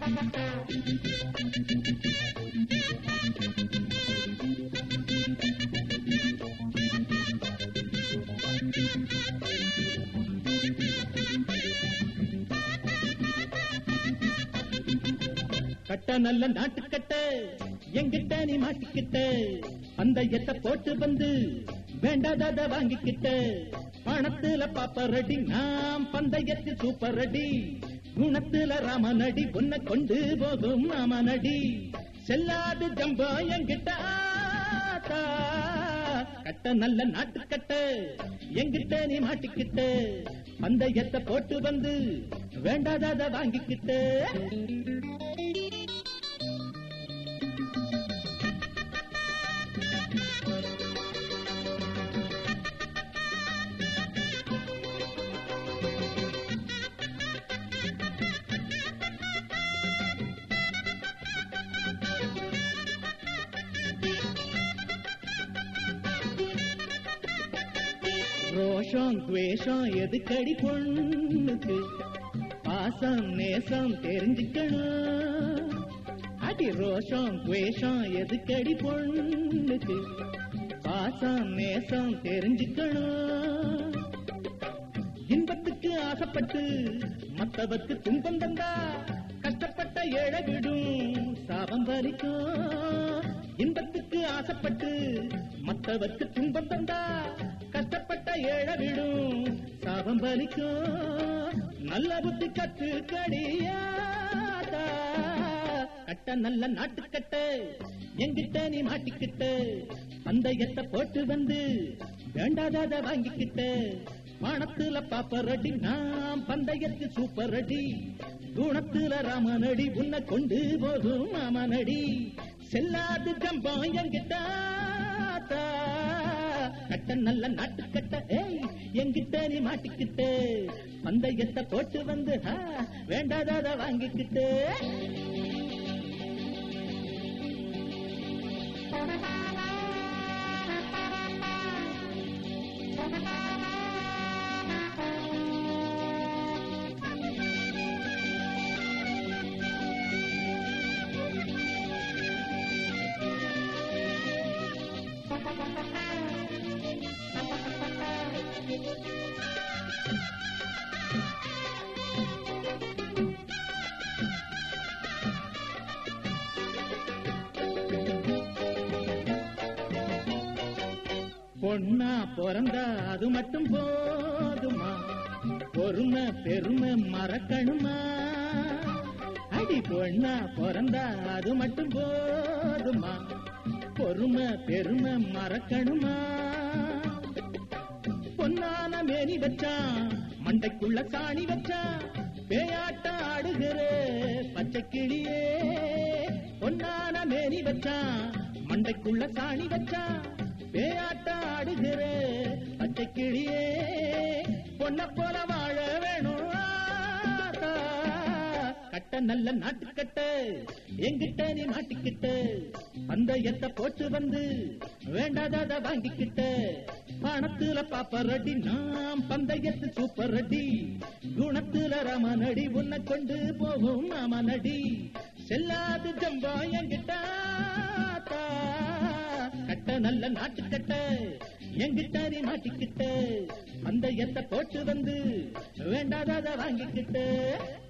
கட்ட நல்ல நாட்டுக்கட்ட எங்கிட்ட நீ மாட்டிக்கிட்ட அந்த எத்த போட்டு வந்து வேண்டாதத வாங்கிக்கிட்ட பணத்துல பாப்பரடி நாம் பந்தயத்தில் சூப்பர் அடி குணத்துல ராமனடி உன்னை கொண்டு போகும் ராமனடி செல்லாது ஜம்பா எங்கிட்ட ஆத்தா. கட்ட நல்ல நாட்டுக்கட்ட எங்கிட்ட நீ மாட்டிக்கிட்ட பந்தயத்தை போட்டு வந்து வேண்டாதத வாங்கிக்கிட்ட ரோஷம் துவேஷம் எதுக்கடி பொண்ணுக்கு பாசம் நேசம் தெரிஞ்சுக்கணும் அடி ரோஷம் துவேஷம் எதுக்கடி பொண்ணுக்கு பாசம் நேசம் தெரிஞ்சுக்கணும் இன்பத்துக்கு ஆசைப்பட்டு மத்தவர்க்கு துன்பம் தந்தா கஷ்டப்பட்ட ஏழை விடும் சாபம் பலிக்கும் இன்பத்துக்கு ஆசைப்பட்டு மத்தவர்க்கு துன்பம் தந்தா கஷ்டப்பட்ட ஏழை விடும் சாபம் பலிக்கும் நல்ல புத்தி கத்து கடியாதா கட்ட நல்ல நாட்டுக்கட்ட எங்கிட்ட நீ மாட்டிக்கிட்ட பந்தயத்தை போட்டு வந்து வேண்டாதாத வாங்கிக்கிட்ட வானத்துல பாப்பரடி நாம் பந்தயத்தில் சூப்பர் அடி குணத்துல ராமனடி உன்னை கொண்டு போகும் மாமனடி செல்லாது ஜம்பம் எங்கிட்ட ஆத்தா. கட்ட நல்ல நாட்டுக்கட்ட ஏய் எங்கிட்ட நீ மாட்டிக்கிட்ட பந்தயத்தை போட்டு வந்து ஆ, வேண்டாதாத வாங்கிக்கிட்டு பொண்ணா பிறந்தா அது மட்டும் போதுமா பொறுமை பெருமை மறக்கணுமா அடி பொண்ணா பிறந்தா அது மட்டும் போதுமா பொறுமை பெருமை மறக்கணுமா பொன்னான மேனி வச்சான் மண்டைக்குள்ள சாணி வச்சான் பேயாட்டம் ஆடுகிற பச்சை கிளியே பொன்னான மேனி வச்சான் மண்டைக்குள்ள சாணி வச்சான் பேயாட்டம் ஆடுகிற பச்சை கிளியே பொண்ண போல வாழ வேணும் ஆத்தா. கட்ட நல்ல நாட்டுக்கட்ட எங்கிட்ட நீ மாட்டிக்கிட்ட பந்தயத்தை போட்டு வந்து வேண்டாதாத வாங்கிக்கிட்ட பணத்துல பாப்பரடி நாம் பந்தயத்து சூப்பர் அடி குணத்துல ராமனடி உன்னை கொண்டு போகும் மாமனடி செல்லாது ஜம்பா எங்கிட்ட ஆத்தா. கட்ட நல்ல நாட்டுக்கட்ட எங்கிட்ட நீ மாட்டிக்கிட்ட பந்தயத்தை போட்டு வந்து வேண்டாதாத வாங்கிக்கிட்ட